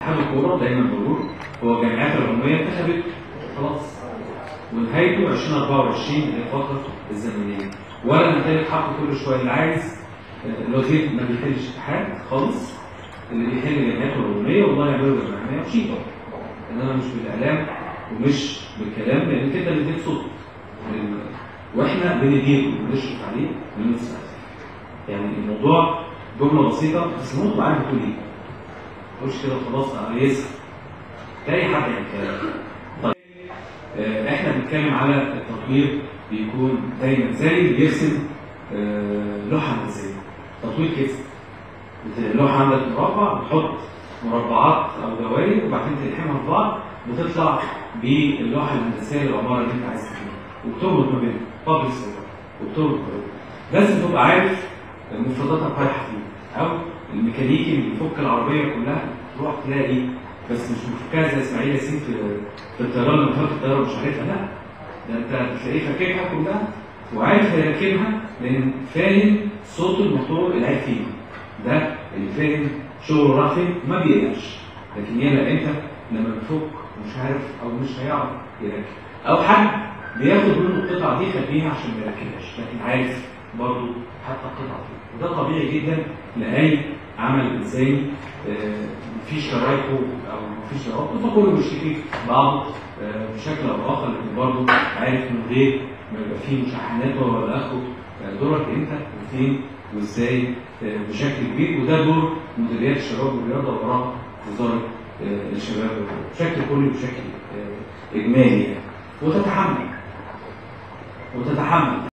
اتحاد الكوره دايما بقول هو الجمعيات العموميه انتخبت خلاص ونهايته 2024 اللي هي الفتره الزمنيه ولا نمتلك حق كل شويه اللي عايز آه، الوزير ما بيحلش اتحاد خالص اللي بيحل جمعياته العموميه والله يعملوا جمعيه وشيطه انما مش بالاعلام ومش بالكلام لان كده بنديك صوت لل- واحنا بنديره بنشرف عليه بننصح يعني الموضوع جمله بسيطه بس النقطه عارف بتقول ايه؟ ما تقولش كده خلاص انا يسر تلاقي حد يعني كده طيب آه، احنا بنتكلم على التطوير بيكون دايما زي اللي بيرسم آه، لوحه هندسيه تطوير كده بت- اللوحه عندك مربع بتحط مربعات او دوائر وبعدين تلحمها في بعض بتطلع باللوحه الهندسيه للعماره اللي انت عايز تبنيها وبتربط ما بينهم بابليك وبتربط ما بينهم لازم تبقى عارف مفرداتك رايحه فين او الميكانيكي اللي بيفك العربيه كلها تروح تلاقي بس مش مفكها زي اسماعيل ياسين في في الطيران لما فك الطياره مش عارفها لا ده انت بتلاقيه فاكرها كلها وعارف هيركبها لان فاهم صوت الموتور اللي قاعد فيه ده اللي فاهم شغله راح فين ما بيقلقش لكن يلا انت لما بتفك ومش عارف او مش هيعرف يركب او حد بياخد منه القطعه دي يخبيها عشان ما يركبهاش لكن عارف برضه حتى القطعه دي وده طبيعي جدا لاي عمل انساني آه، في شرايكه او مفيش شرايكه فكله بيشتكي بعض آه، بشكل او اخر لكن برضه عارف من غير ما يبقى فيه مشاحنات ولا اخره آه، دورك انت وفين وازاي آه، بشكل كبير وده دور مديريات الشباب والرياضه وراء وزاره آه، الشباب والرياضه بشكل كلي بشكل آه، اجمالي يعني وتتحمل وتتحمل